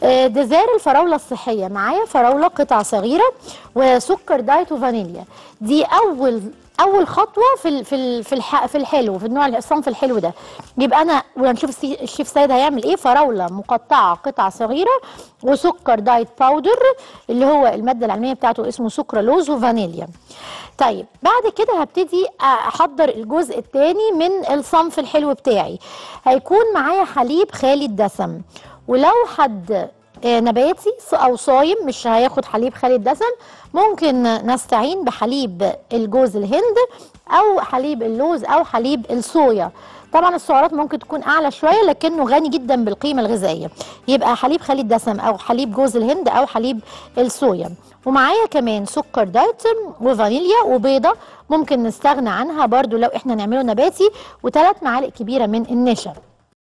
آه، ديزير الفراوله الصحيه معايا فراوله قطع صغيره وسكر دايت وفانيليا دي اول اول خطوه في ال- في ال- في الح- في الحلو في النوع الصنف الحلو ده يبقى انا وهنشوف السي- الشيف سيد هيعمل ايه فراوله مقطعه قطع صغيره وسكر دايت باودر اللي هو الماده العلميه بتاعته اسمه سكرالوز وفانيليا طيب بعد كده هبتدي احضر الجزء الثاني من الصنف الحلو بتاعي هيكون معايا حليب خالي الدسم ولو حد آه، نباتي ص- او صايم مش هياخد حليب خالي الدسم ممكن نستعين بحليب الجوز الهند او حليب اللوز او حليب الصويا طبعا السعرات ممكن تكون اعلى شويه لكنه غني جدا بالقيمه الغذائيه يبقى حليب خالي الدسم او حليب جوز الهند او حليب الصويا ومعايا كمان سكر دايت وفانيليا وبيضه ممكن نستغنى عنها برضو لو احنا نعمله نباتي وثلاث معالق كبيره من النشا